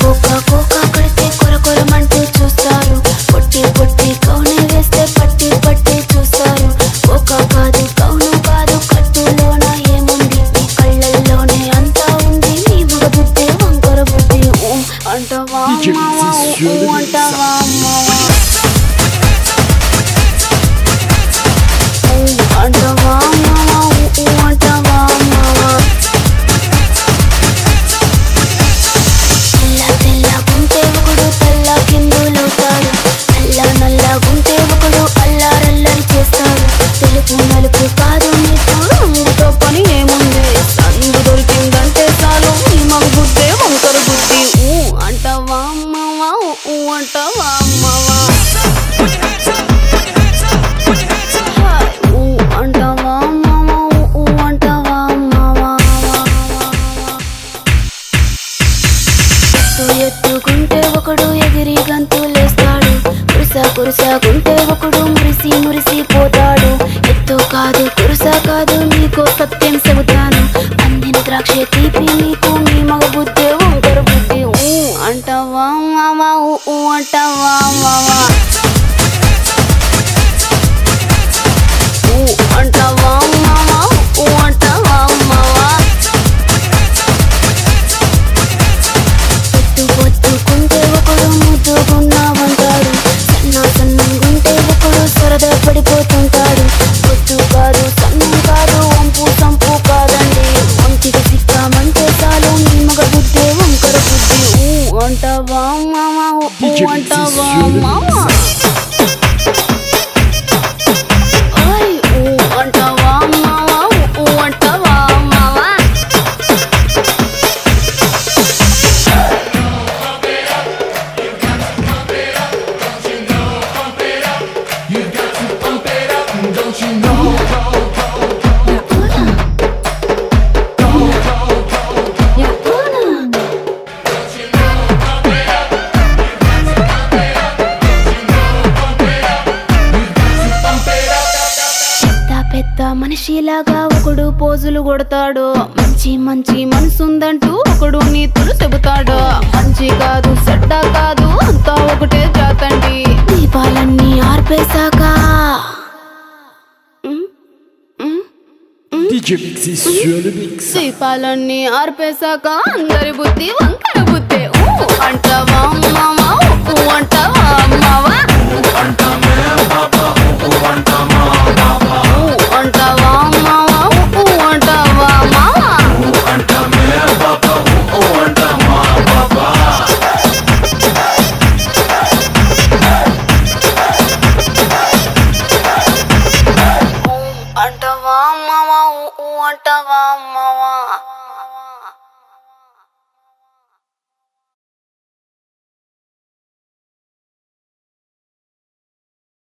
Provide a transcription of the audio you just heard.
కోక కోక కడితే కొర కొరమంటూ చూస్తారు పొట్టి పొట్టి కౌన వేస్తే పట్టి పట్టి చూస్తారు కోక కాదు కౌను కాదు కట్టులోన ఏముంది మీ కళ్ళల్లోనే అంతా ఉంది మీ మగ బుద్ధి వంకర బుద్ధి ఊ అంటవా DJ మావా, ఊ, ఊ అంటవా మావా. ఊ అంటవా మావా, ఊ, ఊ అంటవా మావా. తెల్ల తెల్లగుంటే ఒకడు తెల్ల కిందులవుతాడు నల్ల నల్లగుంటే ఒకడు అల్లారల్లరి చేస్తాడు తెలుపు నలుపు కాదు నీకు రంగుతో పని ఏముంది సందు దొరికిందంటే చాలు ఈ మగ బుద్ధే వంకర బుద్ధి ఊ అంటావా అమ్మవా ఊ అంటావా అమ్మవా హాయ్, ఊ అంటావా అమ్మవా ఊ అంటావా అమ్మవా ఎత్తు ఎత్తుకుంటే ఒకడు ఎగిరి గంతులేస్తాడు కురుస కురుసకుంటే ఒకడు మురిసి మురిసి పోతాడు ఎత్తు కాదు కురుస కాదు నీకో సత్యం చెబుతాను అందిన ద్రాక్ష తీపి నీకు మీ మగ బుద్ధి వంకర బుద్ధి ఊ అంటావా మావా ఊ ఊ అంటావా మావా ఊ అంటావా మావా ఊ అంటావా మావా పొత్తు పొత్తుకుంటే ఒకడు ముద్దుకున్నామంటాడు సన్న సన్నంగుంటే ఒకడు సరదా పడిపోతుంటాడు పొత్తు కాదు సన్నం కాదు వంపు సంపు కాదండి వంచికి సిక్కామంటే చాలు మీ మగ బుద్ధి వంకర బుద్ధి ఊ అంటావా మామా ఊ DJ అంటావా Mixes sur le మామా mix. ఓయ్ ఊ అంటావా మామా ఊ అంటావా మామా పెద్ద పెద్ద మనిషిలాగా ఒకడు పోజులు కొడతాడు మంచి మంచి మనసుందంటూ ఒకడు నీతులు చెబుతాడు మంచి కాదు చెడ్డ కాదు అంతా ఒకటే జాతండి దీపాలన్నీ ఆర్పేశాక ఉమ్, ఉమ్, DJ Mixes sur le mix. దీపాలన్నీ ఆర్పేశాక అందరి బుద్ధి వంకర బుద్ధి ఊ అంటావా మామా ఊ అంటావా మావా ఊ అంటావా మావా ఊ అంటావా మావా ఊ అంటావా మావా ఊ అంటావా మావా